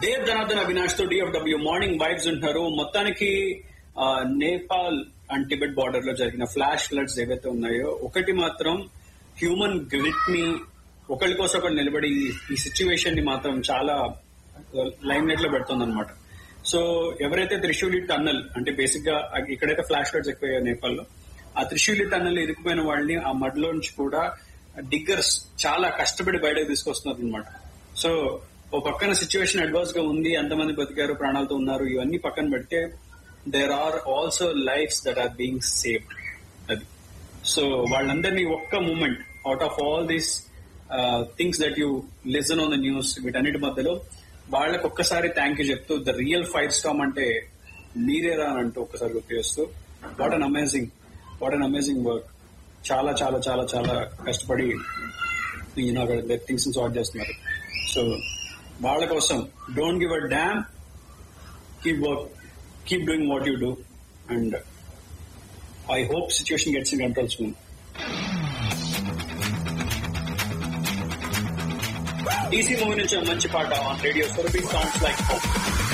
దేవ్ జనార్దన్ అవినాష్ తో DFW morning vibes ఉంటున్నారు మొత్తానికి ఆ, నేపాల్ అండ్ టిబెట్ బార్డర్ లో జరిగిన ఫ్లాష్ ఫ్లడ్స్ ఏవైతే ఉన్నాయో ఒకటి మాత్రం హ్యూమన్ గ్రిట్ ని ఒకరి కోసం ఒకటి నిలబడి ఈ సిచ్యువేషన్ ని మాత్రం చాలా లైమ్ లైట్ లో పెడుతుంది అనమాట సో ఎవరైతే త్రిశూలి టన్నల్ అంటే బేసిక్ గా ఇక్కడైతే ఫ్లాష్ ఫ్లడ్స్ ఎక్కువ నేపాల్లో ఆ త్రిశూలి టన్నల్ ఇరుకుపోయిన వాళ్ళని ఆ మడ్లో నుంచి కూడా డిగ్గర్స్ చాలా కష్టపడి బయటకు తీసుకొస్తున్నారు అనమాట సో ఓ పక్కన సిచ్యువేషన్ అడ్వర్స్ గా ఉంది ఎంతమంది బతికారు ప్రాణాలతో ఉన్నారు ఇవన్నీ పక్కన పెడితే there are also lives that are being saved అది సో వాళ్ళందరినీ ఒక్క moment out of all these things that you listen on the news వీటన్నిటి మధ్యలో వాళ్ళకి ఒక్కసారి థ్యాంక్ యూ చెప్తూ ద రియల్ ఫైర్ స్టామ్ అంటే మీరేరా అని అంటూ ఒక్కసారి గుర్తు చేస్తూ what an amazing what an amazing work చాలా చాలా చాలా చాలా కష్టపడి ఈయన అక్కడ థింగ్స్ సార్ట్ చేస్తున్నారు సో వాళ్ళ కోసం don't give a damn keep work keep doing what you do and I hope situation gets in control soon D C movie నుంచి ఒక మంచి పాట radio four B songs like hope